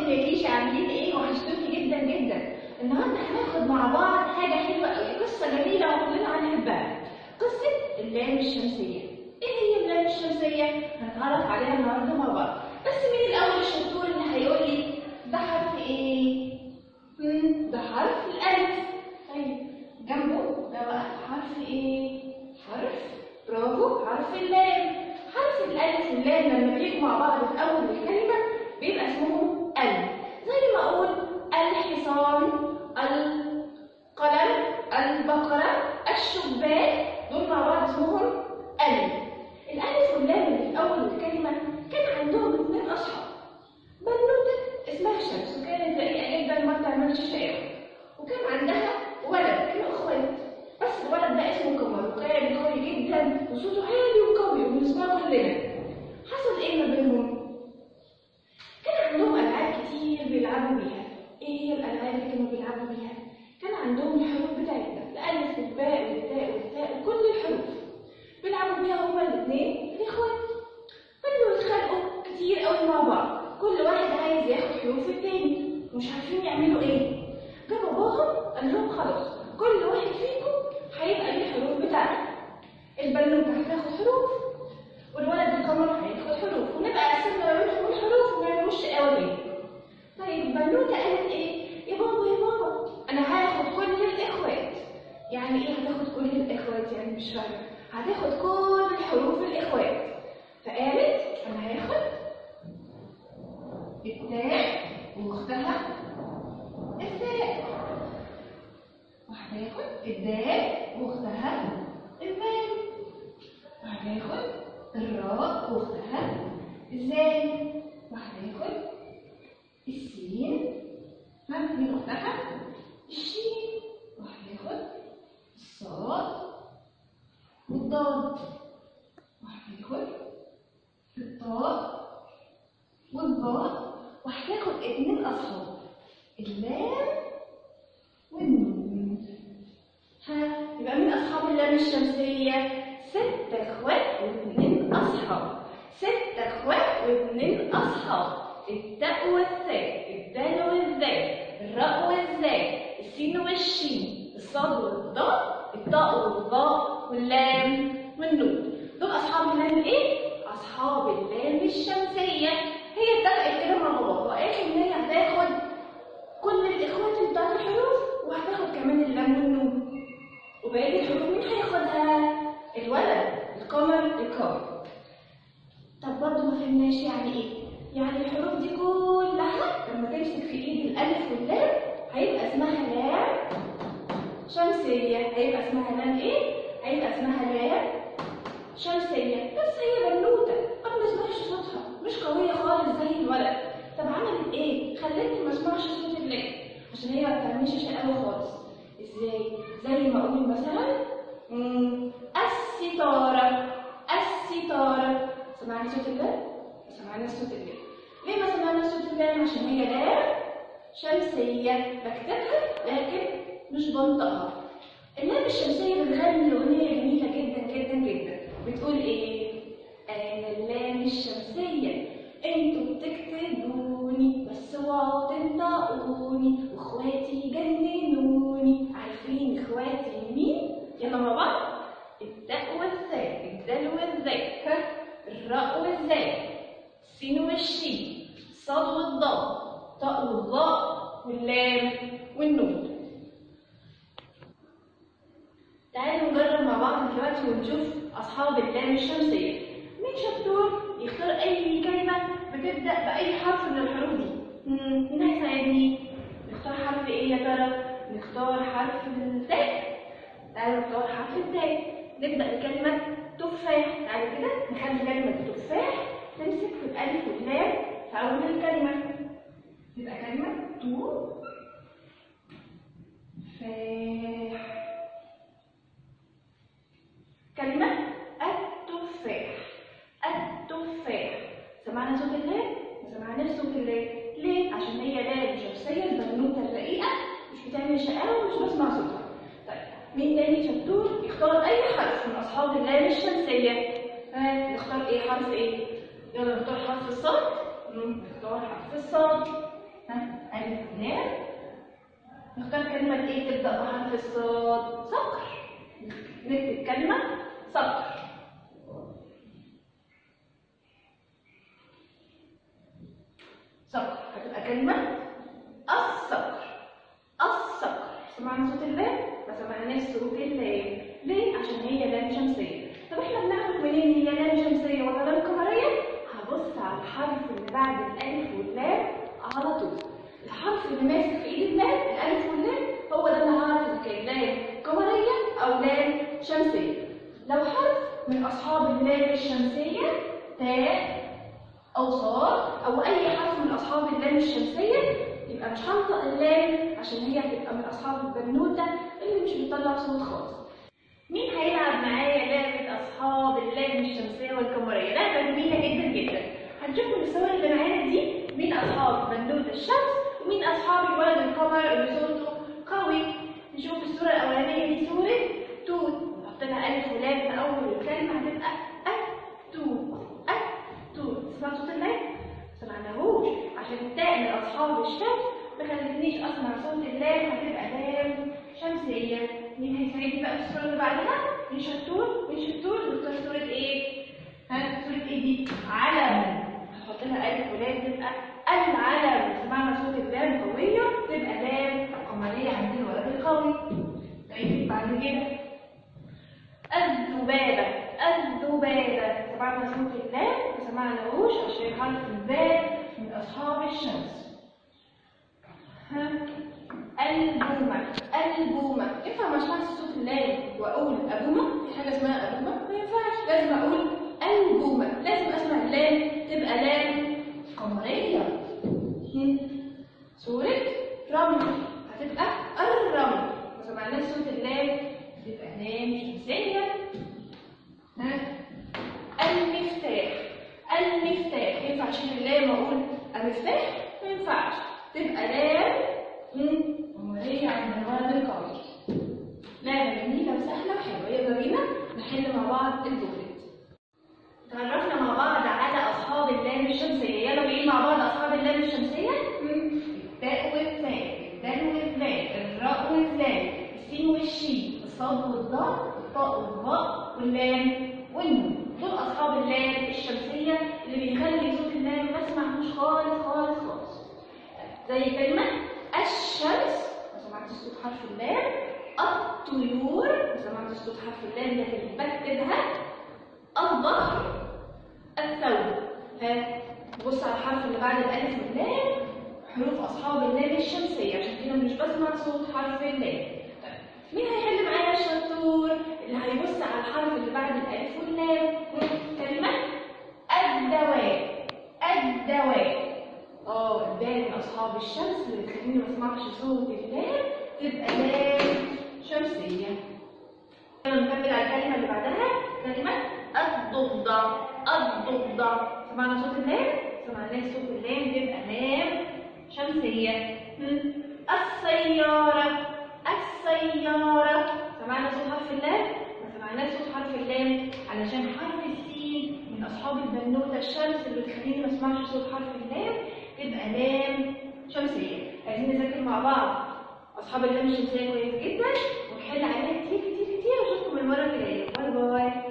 ازيكم يا كيشة عاملين ايه وحشتوني جدا جدا النهارده هناخد مع بعض حاجة حلوة قوي قصة جميلة وكلنا هنحبها قصة اللام الشمسية ايه هي اللام الشمسية؟ هنتعرف عليها النهارده مع بعض بس مين الأول الشطور اللي هيقول لي ده حرف ايه؟ مم، ده حرف الألف طيب جنبه ده بقى حرف ايه؟ حرف برافو حرف اللام حرف الألف واللام لما بيجوا مع بعض في أول الكلمة بيبقى اسمهم ألف زي ما أقول الحصان القلم البقرة الشباك دول مع بعض اسمهم ألف الألف واللام اللي في أول الكلمة كان عندهم اثنين أصحاب بنوتة اسمها شمس وكانت رقيقة جدا ما بتعملش شقاوة وكان عندها ولد كانوا اخوات بس الولد ده اسمه قمر وكان قوي جدا وصوته عالي وقوي وبنسمعه كلنا حصل ايه ما بينهم؟ كان عندهم العاب كتير بيلعبوا بيها ايه هي الالعاب اللي كانوا بيلعبوا بيها؟ كان عندهم الحروف بتاعتنا الالف والباء والتاء والثاء وكل الحروف بيلعبوا بيها هما الاثنين الاخوات فضلوا يتخانقوا كتير قوي مع بعض كل واحد عايز ياخد حروف التاني ومش عارفين يعملوا ايه جه باباهم قال لهم خلاص كل واحد فيكم هيبقى ليه الحروف بتاعته البنوته هتاخد حروف والولد القمر هياخد حروف ونبقى قسمنا ما بينهم الحروف وما يعملوش شقاوه تاني طيب البنوته قالت ايه يا بابا يا بابا انا هاخد كل الاخوات يعني ايه هتاخد كل الاخوات يعني مش فاهمه هتاخد كل حروف الاخوات فقالت انا هاخد التاء واختها الثاء وهتاخد الدال واختها الذال وهتاخد الراء واختها الزال وهتاخد السين ها من اختها الشين وهتاخد الصاد والضاد وهتاخد الطاء والظاء وهتاخد اتنين اصحاب اللام والنون ها يبقى مين اصحاب اللام الشمسيه ست اخوات واثنين اصحاب ست اخوات واثنين اصحاب التاء والثاء الدال والذال الراء والزال السين والشين الصاد والضاء الطاء والظاء واللام والنون دول اصحاب اللام ايه اصحاب اللام الشمسيه هي اتفقت كده مع بابا وقالت ان هي هتاخد كل الاخوات بتاعت الحروف وهتاخد كمان اللام والنون وبقيه الحروف مين هياخدها الولد القمر القمر طب برضه ما فهمناش يعني ايه يعني الحروف دي كلها لما تمسك في ايد الالف واللام هيبقى اسمها لام شمسيه هيبقى اسمها لام ايه هيبقى اسمها لام شمسيه بس هي بنوته ما بنسمعش صوتها مش قويه خالص زي الولد طب عملت ايه خلتني ما اسمعش صوت اللام عشان هي ما بتعملش شقاوه خالص ازاي زي ما اقول مثلا مم، الستاره الستاره سمعني صوت اللام سمعنا صوت اللام ليه ما سمعنا صوت اللام عشان هي لام شمسيه بكتبها لكن مش بنطقها اللام الشمسيه بتغني اغنيه جميله جدا جدا جدا بتقول ايه انا اللام الشمسيه انتوا بتكتبوني بس اوعوا تنطقوني واخواتي يجننوني عارفين اخواتي مين يلا مع بعض التاء والثاء الدال والذال ها الراء والزال السين والشين الصاد والضاد الطاء والظاء واللام والنون تعالوا نجرب مع بعض دلوقتي ونشوف أصحاب اللام الشمسية مين شطور يختار أي كلمة بتبدأ بأي حرف من الحروف دي مم، مين هيساعدني؟ نختار حرف إيه يا ترى؟ نختار حرف التاء تعالوا نختار حرف التاء نبدأ بكلمة تفاح تعالوا كده نخلي كلمة تفاح تمسك في الألف واللام في أول الكلمة تبقى كلمة تو فاح كلمة التفاح التفاح سمعنا صوت اللام ما سمعناش صوت اللام ليه؟ عشان هي لام شمسية البنوتة الرقيقة مش بتعمل شقاوة ومش بسمع صوتها طيب مين تاني شطور يختار أي حرف من أصحاب اللام الشمسية ها نختار إيه حرف إيه؟ يلا نختار حرف الصاد مم، نختار حرف الصاد ألف ولام نختار كلمة إيه تبدأ بحرف الصاد صقر نكتب كلمة صقر صقر هتبقى كلمة الصقر الصقر سمعنا صوت اللام ما سمعناش صوت اللام ليه؟ عشان هي لام شمسية طب احنا بنعرف منين هي لام شمسية ولا لام قمرية؟ هبص على الحرف اللي بعد الألف واللام على طول الحرف اللي ماسك في ايد اللام الألف واللام هو ده اللي هعرف إذا كان لام قمرية أو لام شمسية لو حرف من أصحاب اللام الشمسية تاء أو صاد أو أي حرف من أصحاب اللام الشمسية يبقى مش هنطق اللام عشان هي هتبقى من أصحاب البنوتة اللي مش بتطلع صوت خالص. مين هيلعب معايا لعبة أصحاب اللام الشمسية والقمرية؟ لعبة جميلة جدا جدا. هنشوف من الصور اللي معانا دي مين أصحاب بنوتة الشمس ومين أصحاب الولد القمر اللي صوته قوي. نشوف الصورة الأولانية دي صورة توت. نحط لها ألف ولام في أول الكلمة هتبقى التوت. التوت. سمعت صوت اللام؟ سمعناهوش عشان التاء من أصحاب الشمس ما خلتنيش أسمع صوت اللام هتبقى لام شمسية مين هيساعدني بقى في الصورة اللي بعدها؟ مين شطور؟ مين شطور؟ نختار صورة إيه؟ ها صورة إيه دي؟ علم هحط لها ألف ولام تبقى العلم سمعنا صوت اللام قوية تبقى لام قمرية عند الولد القوي طيب بعد كده الذبابة الذبابة سمعنا صوت اللام ما سمعناهوش عشان حرف الذال من أصحاب الشمس ها البومة البومة ينفع ما اسمعش صوت اللام وأقول أبومة في حاجة اسمها أبومة ما ينفعش لازم أقول البومة لازم أسمع اللام تبقى لام قمرية هم. سورة رمل هتبقى الرمل ما سمعناش صوت اللام تبقى لام شمسية ها المفتاح المفتاح ينفع اشيل اللام واقول المفتاح ما ينفعش تبقى لام مم، قمرية عند الولد القوي لعبة جميلة وسهلة وحلوة يلا بينا نحل مع بعض البوكلت تعرفنا مع بعض على أصحاب اللام الشمسية يلا بينا مع بعض أصحاب اللام الشمسية مم، التاء والثاء الدال والذال الراء واللام السين والشين الصاد والضاد الطاء والباء واللام والنون دول أصحاب اللام الشمسية اللي بيخلي صوت اللام ما اسمعهوش خالص خالص خالص زي كلمة الشمس ما سمعتش صوت حرف اللام الطيور ما سمعتش صوت حرف اللام لكن بكتبها البحر الثوب ها بص على الحرف اللي بعد الألف واللام حروف أصحاب اللام الشمسية عشان كده مش بسمع صوت حرف اللام طيب مين هيحل معايا الشطور اللي هيبص على الحرف اللي بعد الألف واللام كلمة الدواء الدواء اه الدال من أصحاب الشمس اللي بتخليني ما اسمعش صوت اللام تبقى لام شمسية يلا نكمل على الكلمة اللي بعدها كلمة الضفدع الضفدع سمعنا صوت اللام؟ سمعناش صوت اللام تبقى لام شمسية هم. السيارة السيارة سمعنا صوت حرف اللام؟ ما سمعناش صوت حرف اللام علشان حرف السين من أصحاب البنوتة الشمس اللي بتخليني ما اسمعش صوت حرف اللام تبقى لام شمسية عايزين نذاكر مع بعض أصحاب اللام الشمسية كويس جدا ونحل عليها كتير كتير كتير وأشوفكم المرة اللي جاية باي باي